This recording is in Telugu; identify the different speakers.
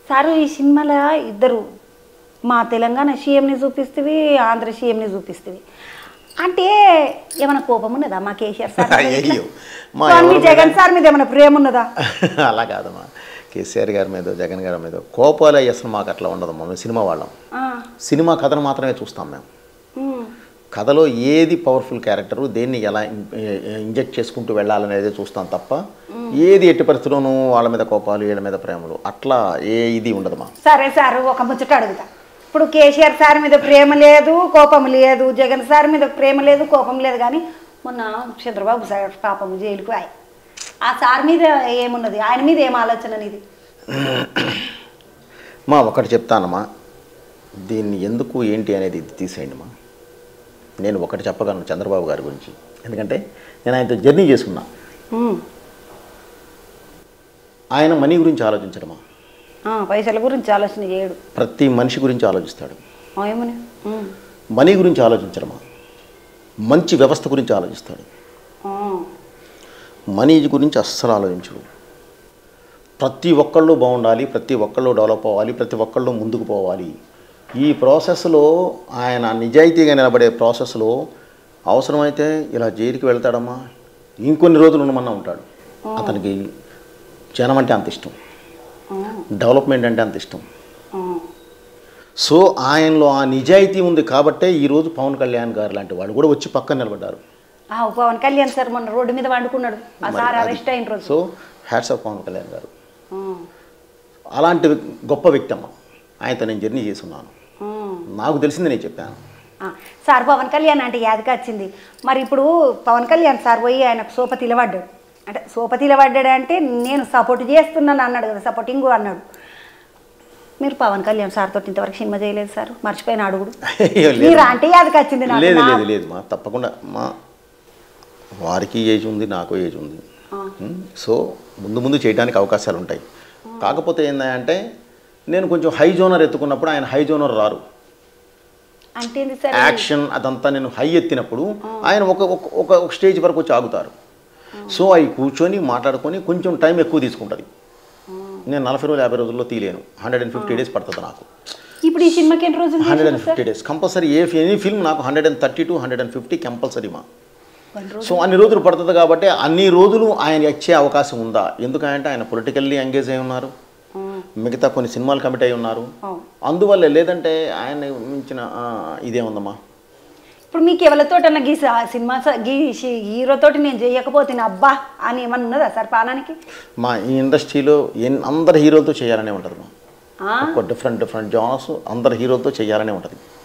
Speaker 1: సారు ఈ సినిమాలో ఇద్దరు మా తెలంగాణ సీఎంని చూపిస్తుంది ఆంధ్ర సీఎంని చూపిస్తుంది అంటే ఏమైనా కోపం ఉన్నదా మా కేసీఆర్ సార్ మీద ఇట్లా?
Speaker 2: అయ్యో మా
Speaker 1: స్వామి
Speaker 2: ఎవరి మీద-
Speaker 1: జగన్ సార్ మీద ఏమైనా ప్రేమ ఉన్నదా
Speaker 2: అలా కాదమ్మా కేసీఆర్ గారి మీద జగన్ గారి మీద కోపాలు అయ్యి అసలు మాకు అట్లా ఉండదమ్మా మేము సినిమా వాళ్ళం
Speaker 1: ఆ,
Speaker 2: సినిమా కథను మాత్రమే చూస్తాం మేము
Speaker 1: ఉమ్,
Speaker 2: కథలో ఏది పవర్ఫుల్ క్యారెక్టరు దేన్ని ఎలా ఇన్- ఇంజెక్ట్ చేసుకుంటూ వెళ్ళాలనేది చూస్తాం తప్ప ఏది ఎట్టి పరిస్థితుల్లోనూ వాళ్ళ మీద కోపాలు వీళ్ళ మీద ప్రేమలు అట్లా ఏ ఇది ఉండదమ్మా
Speaker 1: సరే సార్ ఒక ముచ్చట అడుగుతా ఇప్పుడు కేసీఆర్ సార్ మీద ప్రేమ లేదు కోపం లేదు జగన్ సార్ మీద ప్రేమ లేదు కోపం లేదు కానీ మొన్న చంద్రబాబు సార్ పాపం జైలుకు ఆయ ఆ సార్ మీద ఏమున్నది ఆయన మీద ఏం ఆలోచన నీది
Speaker 2: మా ఒకటి చెప్తానమ్మా దీన్ని ఎందుకు ఏంటి అనేది ఇది తీసేయండి మా నేను ఒకటి చెప్పగలను చంద్రబాబు గారి గురించి ఎందుకంటే నేను ఆయనతో జర్నీ చేసుకున్నా
Speaker 1: ఉమ్,
Speaker 2: ఆయన మనీ గురించి ఆలోచించడమా
Speaker 1: ఆ, పైసల గురించి ఆలోచన చేయడు
Speaker 2: ప్రతి మనిషి గురించి ఆలోచిస్తాడు
Speaker 1: ఆ, ఏమని ఉమ్,
Speaker 2: మనీ గురించి ఆలోచించడమా మంచి వ్యవస్థ గురించి ఆలోచిస్తాడు
Speaker 1: ఆ,
Speaker 2: మనీ గురించి అస్సలు ఆలోచించడు ప్రతి ఒక్కళ్ళు బాగుండాలి ప్రతి ఒక్కళ్ళు డెవలప్ అవ్వాలి ప్రతి ఒక్కళ్ళు ముందుకు పోవాలి ఈ ప్రాసెస్లో ఆయన నిజాయితీగా నిలబడే ప్రాసెస్లో అవసరమైతే ఇలా జైలుకి వెళ్తాడమ్మా ఇంకొన్ని రోజులు ఉండమన్నా ఉంటాడు అతనికి జనం అంటే అంత ఇష్టం
Speaker 1: ఆ,
Speaker 2: డెవలప్మెంట్ అంటే అంత ఇష్టం
Speaker 1: ఆ.
Speaker 2: సో ఆయనలో ఆ నిజాయితీ ఉంది కాబట్టే ఈరోజు పవన్ కళ్యాణ్ గారు లాంటి వాళ్ళు కూడా వచ్చి పక్కన నిలబడ్డారు
Speaker 1: ఆ, పవన్ కళ్యాణ్ సార్ మొన్న రోడ్డు మీద వండుకున్నాడు ఆ
Speaker 2: మరి
Speaker 1: సార్
Speaker 2: అది-
Speaker 1: అరెస్ట్ అయిన రోజు
Speaker 2: so hats off Pawan Kalyan garu
Speaker 1: ఆ,
Speaker 2: అలాంటి గొప్ప వ్యక్తి అమ్మ ఆయనతో నేను జర్నీ చేస్తున్నాను
Speaker 1: ఆ.
Speaker 2: నాకు తెలిసింది నేను చెప్పాను
Speaker 1: ఆ, సార్ పవన్ కళ్యాణ్ అంటే యాదకి వచ్చింది మరి ఇప్పుడు పవన్ కళ్యాణ్ సార్ పోయి ఆయనకు సోపతి ఇలవడ్డాడు అంటే సోపతి ఇలవడ్డాడు అంటే నేను సపోర్ట్ చేస్తున్నాను అన్నాడు కదా సపోర్టింగ్ అన్నాడు మీరు పవన్ కళ్యాణ్ సార్ తోటి ఇంతవరకు సినిమా చేయలేదు సార్ మర్చిపోయిన అడుగుడు
Speaker 2: అయ్యో, లేదు.
Speaker 1: మీరు అంటే యాదకి వచ్చింది నాకు.
Speaker 2: లేదు
Speaker 1: నా-
Speaker 2: లేదు లేదు మా తప్పకుండా మా వారికి ఏజ్ ఉంది నాకు ఏజ్ ఉంది
Speaker 1: ఆ.
Speaker 2: ఉమ్, సో ముందు ముందు చేయడానికి అవకాశాలు ఉంటాయి కాకపోతే ఏంటంటే నేను కొంచెం హై జోనర్ ఎత్తుకున్నప్పుడు ఆయన హై జోనర్ రారు
Speaker 1: అంటే ఏంది సార్
Speaker 2: యాక్షన్ అదంతా నేను హై ఎత్తినప్పుడు ఆయన ఒక ఒక- ఒక ఒక స్టేజ్ వరకు వచ్చి ఆగుతారు సో అవి కూర్చొని మాట్లాడుకొని కొంచెం టైం ఎక్కువ తీసుకుంటుంది నేను నలభై రోజులు యాభై రోజుల్లో తీయలేను హండ్రెడ్ అండ్ ఫిఫ్టీ డేస్ పడుతుంది నాకు
Speaker 1: ఇప్పుడు ఈ సినిమాకి ఎన్ని రోజులు
Speaker 2: హండ్రెడ్ అండ్
Speaker 1: చేశారు sir
Speaker 2: fifty days compulsory a any film నాకు hundred and thirty to hundred and fifty compulsory మా
Speaker 1: వన్ రోజు
Speaker 2: సో అన్ని రోజులు పడుతుంది కాబట్టి అన్ని రోజులు ఆయన వచ్చే అవకాశం ఉందా ఎందుకంటే ఆయన పొలిటికల్లీ ఎంగేజ్ అయి ఉన్నారు
Speaker 1: ఆ,
Speaker 2: మిగతా కొన్ని సినిమాలు కమిట్ అయి ఉన్నారు
Speaker 1: అవును.
Speaker 2: అందువల్ల లేదంటే ఆయన మించిన ఆ, ఇదేముందమ్మా
Speaker 1: ఇప్పుడు మీకు ఎవరితోటన్నా గీ స- సినిమా స- గీ షి- హీరోతోటి నేను చేయకపోతే అబ్బా అని ఏమన్నా ఉన్నదా సార్ పానానికి
Speaker 2: మా ఈ ఇండస్ట్రీలో ఎన్ అందరు హీరోలతో చేయాలనే ఉంటుంది మా
Speaker 1: ఆ?
Speaker 2: ఒక డిఫరెంట్ డిఫరెంట్ జానర్స్ అందరు హీరోలతో చేయాలనే ఉంటుంది